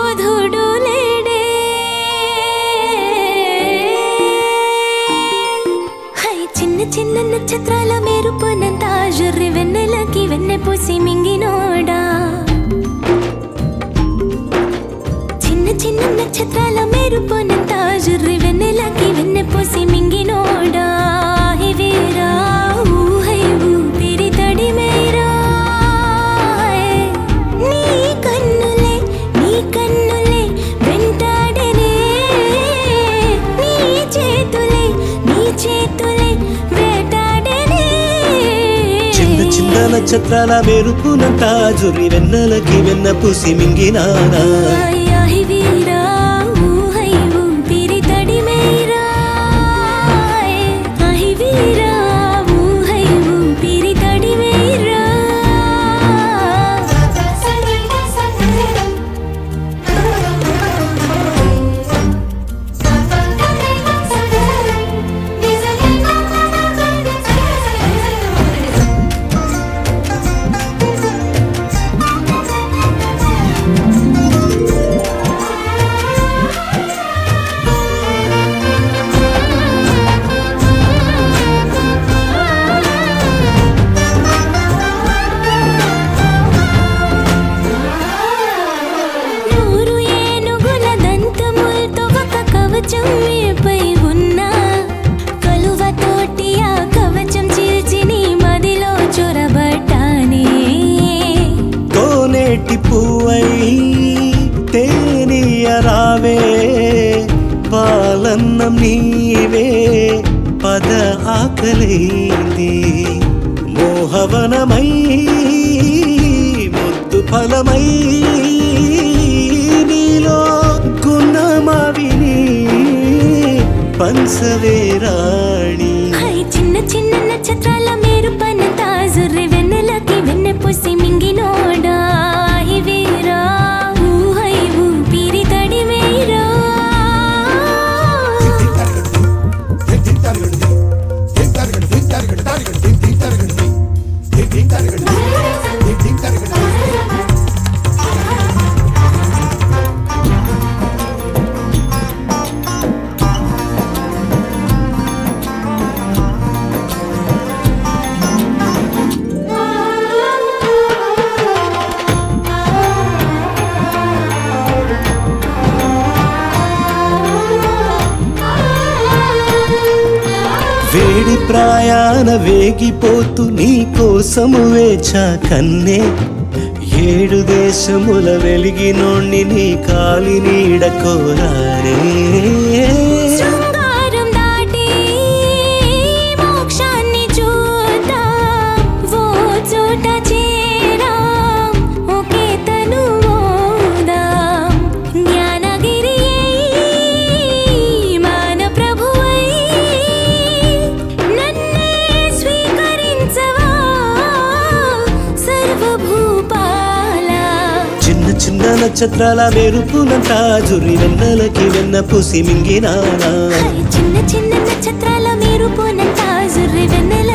యోధుడు లేడే హై చిన్న చిన్న నక్షత్రాల మెరుపునంత జుర్రి వెన్నెలకి వెన్నె పూసి మింగినోడా చిన్న చిన్న నక్షత్రాల మెరుపునంత జుర్రి వెన్నెలకి వెన్నె పూసి మింగినోడా హై వీరా ఊహై ఊపిరి తడిమేరా నీ కన్నులే నీ కన్నులే వెంటాడనే నీ చేతులే నీ చేతులే వేటాడనే చిన్న చిన్న నక్షత్రాల మెరుపునంత జుర్రి వెన్నెలకి వెన్న పూసి మింగినానా ఆయి వీరా ఊహై ఊపిరి తడిమేరా ఆయి వీరా ఊహై ఊపిరి తడిమేరా నూరు ఏనుగుల దంతములతో ఒక కవచం మీపై ఉన్నా కలువతోటి ఆ కవచం చీల్చి నీ మదిలో చొరబట్టానే కోనేటి పువ్వై తేనియ రావే పాలన్నం నీవే పద ఆకలైంది మోహవనమై ముద్దు ఫలమై నీలో గుణమవిని పంచవేరాణి హై చిన్న చిన్న నక్షత్రాల మెరుపన తాజుర్రి వెన్నెలకి వెన్నె పూసి మింగినోడా హై వీరా ఊహై ఊపిరి తడిమేరా వేడి ప్రాయాన వేగిపోతూ నీ కోసము వేచా కన్నే ఏడు దేశముల వెలిగినోణ్ణి నీ కాలి నీడ కోరారే శృంగారం దాటి మోక్షాన్ని చూద్దాం ఓ చోట చేరాం ఒకే తను మోదాం జ్ఞానగిరి మన ప్రభువై నన్నే స్వీకరించవా సర్వభూపాల చిన్న చిన్న నక్షత్రాల మెరుపునంతా జురి వెన్నెలకి వెన్న పూసి మింగినానా హై చిన్న చిన్న నక్షత్రాల మీరు పోనంత జుర్రి వెన్నెల